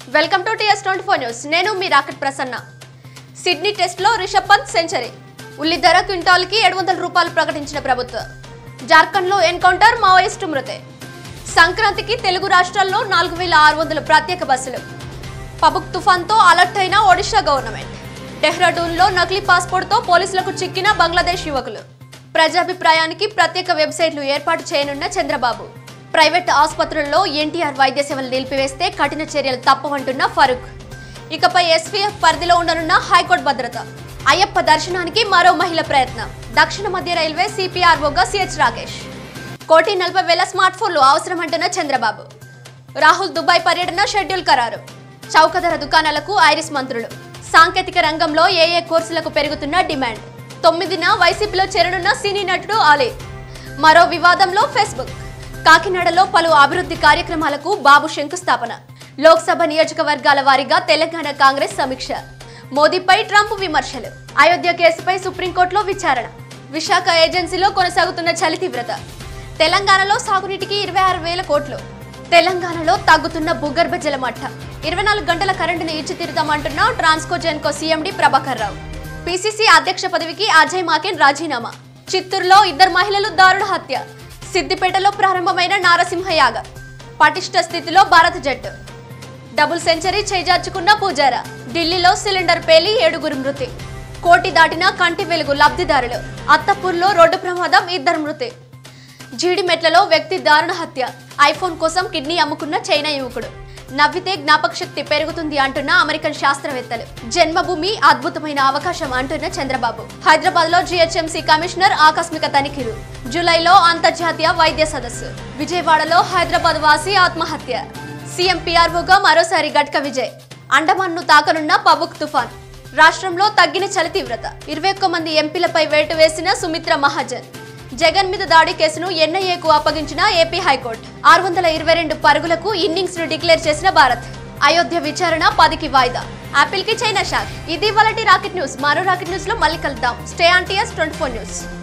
welcome to TS twenty four news నేను మీ rocket Prasanna Sydney టెస్ట్లో రిషబ్ పంత్ సెంచరీ ఉల్లి ధర క్వింటాల్కి ఏడు వందల రూపాయలు ప్రకటించిన ప్రభుత్వం జార్ఖండ్లో ఎన్కౌంటర్ మావోయిస్టు మృతే సంక్రాంతికి తెలుగు రాష్ట్రాల్లో నాలుగు వేల ఆరు వందల ప్రత్యేక బస్సులు పబుక్ తుఫాన్తో అలర్ట్ అయిన ఒడిషా గవర్నమెంట్ డెహ్రాడూన్లో నకిలీ పాస్పోర్ట్తో పోలీసులకు చిక్కిన బంగ్లాదేశ్ యువకులు ప్రజాభిప్రాయానికి ప్రత్యేక వెబ్సైట్లు ఏర్పాటు చేయనున్న చంద్రబాబు ప్రైవేట్ ఆసుపత్రుల్లో ఎన్టీఆర్ వైద్య సేవలు నిలిపివేస్తే కఠిన చర్యలు తప్పవంటున్న ఫరూక్ ఇకపై ఎస్పీఎఫ్ పరిధిలో ఉండనున్న హైకోర్టు భద్రత అయ్యప్ప దర్శనానికి మరో మహిళ ప్రయత్నం దక్షిణ మధ్య రైల్వే సిపిఆర్ఓగా సిహెచ్ రాకేష్ కోటి నలభై వేల స్మార్ట్ ఫోన్లు అవసరమంటున్న చంద్రబాబు రాహుల్ దుబాయ్ పర్యటన షెడ్యూల్ ఖరారు చౌక ధర దుకాణాలకు ఐరిస్ మంత్రులు సాంకేతిక రంగంలో ఏ ఏ కోర్సులకు పెరుగుతున్న డిమాండ్ తొమ్మిదిన వైసీపీలో చేరనున్న సినీ నటుడు ఆలీ మరో వివాదంలో ఫేస్బుక్ కాకినాడలో పలు అభివృద్ధి కార్యక్రమాలకు బాబు శంకుస్థాపన లోక్సభ నియోజకవర్గాల వారీగా తెలంగాణ కాంగ్రెస్ సమీక్ష మోదీపై ట్రంప్ విమర్శలు అయోధ్య కేసుపై సుప్రీంకోర్టులో విచారణ విశాఖ ఏజెన్సీలో కొనసాగుతున్న చలి తీవ్రత తెలంగాణలో సాగునీటికి ఇరవై ఆరు వేల కోట్లు తెలంగాణలో తగ్గుతున్న భూగర్భ జల మట్టం ఇరవై నాలుగు గంటల కరెంటును ఇచ్చి తీరుతామంటున్న ట్రాన్స్కో జెన్కో సీఎండీ ప్రభాకర్ రావు పిసిసి అధ్యక్ష పదవికి అజయ్ మాకెన్ రాజీనామా చిత్తూరులో ఇద్దరు మహిళలు దారుణ హత్య సిద్దిపేటలో ప్రారంభమైన నారసింహ యాగం పటిష్ట స్థితిలో భారత జట్టు డబుల్ సెంచరీ చేజార్చుకున్న పూజారా ఢిల్లీలో సిలిండర్ పేలి ఏడుగురు మృతి కోటి దాటిన కంటి వెలుగు లబ్ధిదారులు అత్తపూర్లో రోడ్డు ప్రమాదం ఇద్దరు మృతి జీడిమెట్లలో వ్యక్తి దారుణ హత్య ఐఫోన్ కోసం కిడ్నీ అమ్ముకున్న చైనా యువకుడు నవ్వితే జ్ఞాపక శక్తి పెరుగుతుంది అంటున్న అమెరికన్ శాస్త్రవేత్తలు జన్మభూమి అద్భుతమైన అవకాశం అంటున్న చంద్రబాబు హైదరాబాద్ లో జీహెచ్ఎంసీ కమిషనర్ ఆకస్మిక తనిఖీలు జూలైలో అంతర్జాతీయ వైద్య సదస్సు విజయవాడలో హైదరాబాద్ వాసి ఆత్మహత్య సీఎం పీఆర్ఓగా మరోసారి గట్క విజయ్ అండమాన్ను తాకనున్న పబుక్ తుఫాన్ రాష్ట్రంలో తగ్గిన చలి తీవ్రత ఇరవై ఒక్క మంది ఎంపీలపై వేటు వేసిన సుమిత్ర మహాజన్ జగన్ మీద దాడి కేసును ఎన్ఐఏకు అప్పగించిన ఏపీ హైకోర్టు ఆరు వందల ఇరవై రెండు పరుగులకు ఇన్నింగ్స్ ను డిక్లేర్ చేసిన భారత్ అయోధ్య విచారణ పదికి వాయిదా ఆపిల్ కి చైనా షాక్ ఇది వాళ్ళ రాకెట్ న్యూస్ మరో రాకెట్ న్యూస్ లో మళ్ళీ కలుద్దాం stay on TS twenty four news